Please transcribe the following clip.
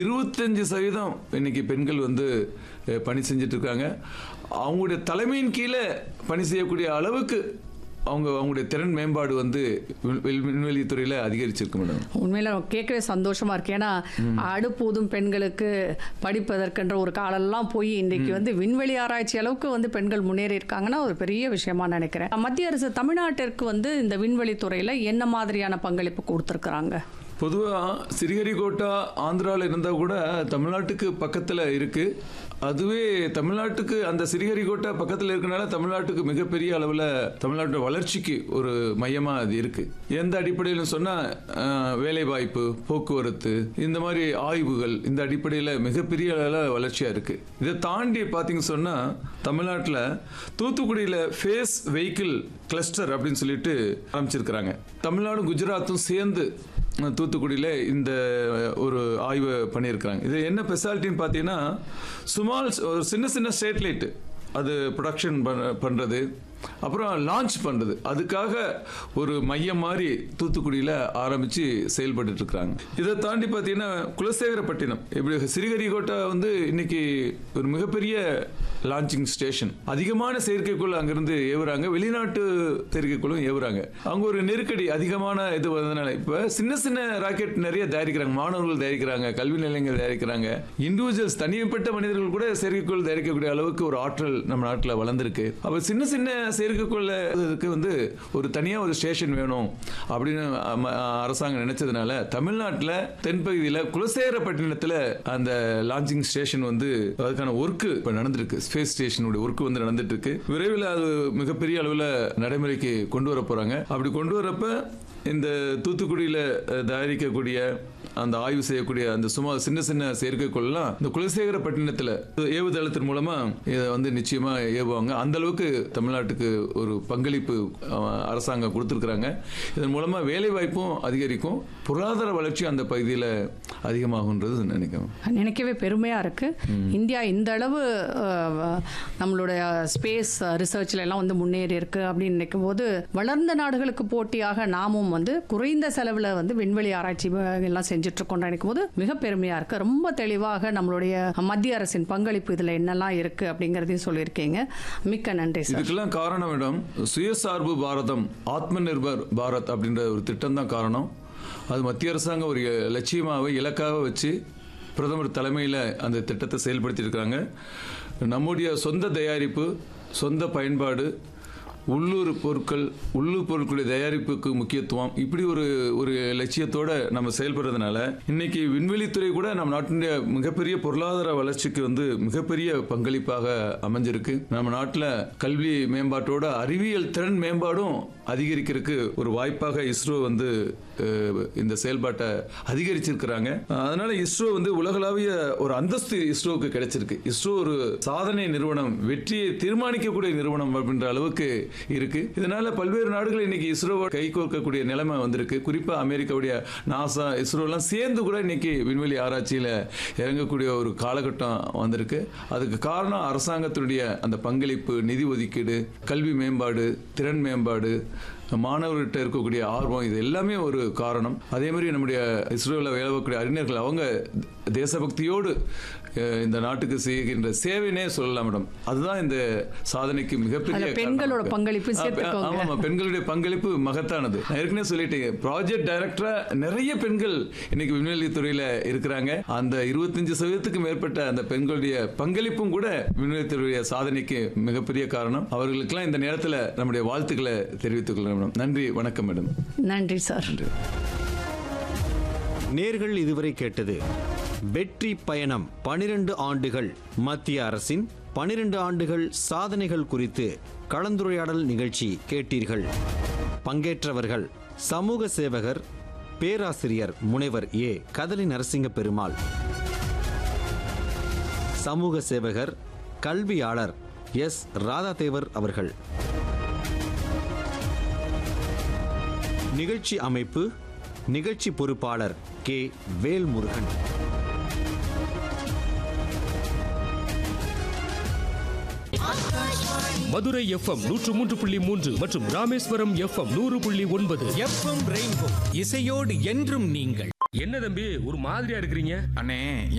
இருபத்தஞ்சு சதவீதம் இன்னைக்கு பெண்கள் வந்து அஹ், பணி செஞ்சுட்டு இருக்காங்க அவங்களுடைய தலைமையின் கீழே பணி செய்யக்கூடிய அளவுக்கு அவங்க அவங்களுடைய திறன் மேம்பாடு வந்து வில்- வில்- விண்வெளி துறையில அதிகரிச்சிருக்கு மேடம் உண்மையில கேட்கவே சந்தோஷமா இருக்கு ஏன்னா அடுப்பூதும் பெண்களுக்கு படிப்பதற்கென்ற ஒரு காலெல்லாம் போய் இன்றைக்கு வந்து விண்வெளி ஆராய்ச்சி அளவுக்கு வந்து பெண்கள் முன்னேறி இருக்காங்கன்னா ஒரு பெரிய விஷயமா நினைக்கிறேன் மத்திய அரசு தமிழ்நாட்டிற்கு வந்து இந்த விண்வெளி துறையில என்ன மாதிரியான பங்களிப்பு கொடுத்துருக்குறாங்க பொதுவாக சிறிகரிகோட்டா ஆந்திராவில் இருந்தால் கூட தமிழ்நாட்டுக்கு பக்கத்தில் இருக்கு அதுவே தமிழ்நாட்டுக்கு அந்த சிறிகரிகோட்டா பக்கத்தில் இருக்கனால தமிழ்நாட்டுக்கு மிகப்பெரிய அளவில் தமிழ்நாட்டோட வளர்ச்சிக்கு ஒரு மையமாக அது இருக்கு எந்த அடிப்படையில் சொன்னால் வேலைவாய்ப்பு போக்குவரத்து இந்த மாதிரி ஆய்வுகள் இந்த அடிப்படையில் மிகப்பெரிய அளவில் வளர்ச்சியாக இருக்கு இதை தாண்டி பார்த்தீங்க சொன்னால் தமிழ்நாட்டில் தூத்துக்குடியில் ஃபேஸ் வெஹிக்கிள் கிளஸ்டர் அப்படின்னு சொல்லிட்டு ஆரம்பிச்சிருக்கிறாங்க தமிழ்நாடும் குஜராத்தும் சேர்ந்து தூத்துக்குடியில் இந்த ஒரு ஆய்வு பண்ணியிருக்கிறாங்க இது என்ன ஸ்பெஷாலிட்டின்னு பார்த்தீங்கன்னா சுமால் ஒரு சின்ன சின்ன சேட்டலைட் அது ப்ரொடக்ஷன் பண்ணுறது அப்புறம் லான்ச் பண்ணுறது அதுக்காக ஒரு மையம் மாதிரி தூத்துக்குடியில் ஆரம்பித்து செயல்பட்டு இருக்கிறாங்க இதை தாண்டி பார்த்தீங்கன்னா குலசேகரப்பட்டினம் இப்படி சிறிகரிகோட்டை வந்து இன்னைக்கு ஒரு மிகப்பெரிய லான்ச்சிங் ஸ்டேஷன் அதிகமான செயற்கைக்கோள் அங்கிருந்து ஏவுறாங்க வெளிநாட்டு செயற்கைக்கோளும் ஏவுறாங்க அங்க ஒரு நெருக்கடி அதிகமான இது வந்ததுனால இப்ப சின்ன சின்ன ராக்கெட் நிறைய தயாரிக்கிறாங்க மாணவர்கள் தயாரிக்கிறாங்க கல்வி நிலையங்கள் தயாரிக்கிறாங்க இண்டிவிஜுவல்ஸ் தனிப்பட்ட மனிதர்கள் கூட செயற்கைக்கோள் தயாரிக்கக்கூடிய அளவுக்கு ஒரு ஆற்றல் நம்ம நாட்டில் வளர்ந்துருக்கு அப்ப சின்ன சின்ன செயற்கைக்கோளுக்கு வந்து ஒரு தனியா ஒரு ஸ்டேஷன் வேணும் அப்படின்னு அம- அரசாங்கம் நினைச்சதுனால தமிழ்நாட்டில் தென்பகுதியில் குலசேகரப்பட்டினத்தில் அந்த லான்ச்சிங் ஸ்டேஷன் வந்து அதுக்கான ஒர்க்கு இப்போ நடந்திருக்கு ஸ்பேஸ் ஸ்டேஷனுடைய ஒர்க் வந்து நடந்துட்டு இருக்கு விரைவில் அது மிகப்பெரிய அளவில் நடைமுறைக்கு கொண்டு வர போறாங்க அப்படி கொண்டு வரப்ப இந்த தூத்துக்குடியில் அஹ், தயாரிக்கக்கூடிய அந்த ஆய்வு செய்யக்கூடிய அந்த சும்மா சின்ன சின்ன செயற்கைக்கோள்லாம் இந்த குலசேகரப்பட்டினத்தில் ஏவுதளத்தின் மூலமா இதை வந்து நிச்சயமா ஏவுவாங்க அந்த அளவுக்கு தமிழ்நாட்டுக்கு ஒரு பங்களிப்பு அஹ், அரசாங்கம் கொடுத்துருக்குறாங்க இதன் மூலமா வேலை வாய்ப்பும் அதிகரிக்கும் பொருளாதார வளர்ச்சி அந்த பகுதியில் அதிகமாகுன்றது நினைக்கிறேன் நினைக்கவே பெருமையா இருக்கு இந்தியா இந்த அளவு அஹ், நம்மளுடைய ஸ்பேஸ் ரிசர்ச்ல எல்லாம் வந்து முன்னேறி இருக்கு அப்படின்னு நினைக்கும் போது வளர்ந்த நாடுகளுக்கு போட்டியாக நாமும் வந்து குறைந்த செலவுல வந்து விண்வெளி ஆராய்ச்சி எல்லாம் செஞ்சுட்டு இருக்கோம் நினைக்கும் போது மிக பெருமையா இருக்கு ரொம்ப தெளிவாக நம்மளுடைய மத்திய அரசின் பங்களிப்பு இதுல என்னெல்லாம் இருக்கு அப்படிங்கறதையும் சொல்லியிருக்கீங்க மிக்க நன்றி சார் இதுக்கெல்லாம் காரணம் மேடம் சுயசார்பு பாரதம் ஆத்ம நிர்பர் பாரத் அப்படின்ற ஒரு திட்டம் தான் காரணம் அது மத்திய அரசாங்கம் ஒரு லட்சியமாக இலக்காக வச்சு பிரதமர் தலைமையில் அந்த திட்டத்தை செயல்படுத்தி இருக்காங்க நம்முடைய சொந்த தயாரிப்பு சொந்த பயன்பாடு உள்ளூர் பொருட்கள் உள்ளூர் பொருட்களுடைய தயாரிப்புக்கு முக்கியத்துவம் இப்படி ஒரு ஒரு லட்சியத்தோட நம்ம செயல்படுறதுனால இன்னைக்கு விண்வெளித்துறை கூட நம்ம நாட்டினுடைய மிகப்பெரிய பொருளாதார வளர்ச்சிக்கு வந்து மிகப்பெரிய பங்களிப்பாக அமைஞ்சிருக்கு நம்ம நாட்டில் கல்வி மேம்பாட்டோட அறிவியல் திறன் மேம்பாடும் அதிகரிக்கிறதுக்கு ஒரு வாய்ப்பாக இஸ்ரோ வந்து அஹ், இந்த செயல்பாட்டை அதிகரிச்சிருக்கிறாங்க அதனால இஸ்ரோ வந்து உலகளாவிய ஒரு அந்தஸ்து இஸ்ரோவுக்கு கிடைச்சிருக்கு இஸ்ரோ ஒரு சாதனை நிறுவனம் வெற்றியை தீர்மானிக்கக்கூடிய நிறுவனம் அப்படின்ற அளவுக்கு இருக்கு இதனால பல்வேறு நாடுகள் இன்னைக்கு இஸ்ரோவை கை கோர்க்கக்கூடிய நிலைமை வந்திருக்கு குறிப்பா அமெரிக்காவுடைய நாசா இஸ்ரோ எல்லாம் சேர்ந்து கூட இன்னைக்கு விண்வெளி ஆராய்ச்சியில இறங்கக்கூடிய ஒரு காலகட்டம் வந்திருக்கு அதுக்கு காரணம் அரசாங்கத்தினுடைய அந்த பங்களிப்பு நிதி ஒதுக்கீடு கல்வி மேம்பாடு திறன் மேம்பாடு மாணவர்கிட்ட இருக்கக்கூடிய ஆர்வம் இது எல்லாமே ஒரு காரணம் அதே மாதிரி நம்முடைய இஸ்ரோவில் வேலை பார்க்கக்கூடிய அறிஞர்கள் அவங்க தேசபக்தியோடு அஹ், இந்த நாட்டுக்கு செய்கின்ற சேவைனே சொல்லலாம் மேடம் அதுதான் இந்த சாதனைக்கு மிகப்பெரிய அதுல பெண்களோட காரணம். பங்களிப்பு ஆ, பெ- சேர்த்துக்கோங்க. ஆமா, ஆமா, பெண்களுடைய பங்களிப்பு மகத்தானது நான் ஏற்கனவே சொல்லிட்டேன் ப்ராஜெக்ட் டைரக்டரா நிறைய பெண்கள் இன்னைக்கு விண்வெளி துறையில இருக்கிறாங்க அந்த இருபத்தஞ்சு சதவீதத்துக்கு மேற்பட்ட அந்த பெண்களுடைய பங்களிப்பும் கூட விண்வெளி துறையுடைய சாதனைக்கு மிகப்பெரிய காரணம் அவர்களுக்கெல்லாம் இந்த நேரத்தில் நம்முடைய வாழ்த்துக்களை தெரிவித்துக் கொள்கிறேன் மேடம் நன்றி வணக்கம் மேடம் நன்றி சார் நேர்கள் இதுவரை கேட்டது வெற்றி பயணம் பனிரெண்டு ஆண்டுகள் மத்திய அரசின் பனிரெண்டு ஆண்டுகள் சாதனைகள் குறித்து கலந்துரையாடல் நிகழ்ச்சி கேட்டீர்கள் பங்கேற்றவர்கள் சமூக சேவகர் பேராசிரியர் முனைவர் ஏ கதலி நரசிங்க பெருமாள் சமூக சேவகர் கல்வியாளர் எஸ் ராதாதேவர் அவர்கள் நிகழ்ச்சி அமைப்பு நிகழ்ச்சி பொறுப்பாளர் கே வேல்முருகன் மதுரை எஃப்எம் நூற்று மூன்று புள்ளி மூன்று மற்றும் ராமேஸ்வரம் எஃப்எம் நூறு புள்ளி ஒன்பது எஃப்எம் ரெயின்போ இசையோடு என்றும் நீங்கள் என்ன தம்பி ஒரு மாதிரியா இருக்கிறீங்க அண்ணே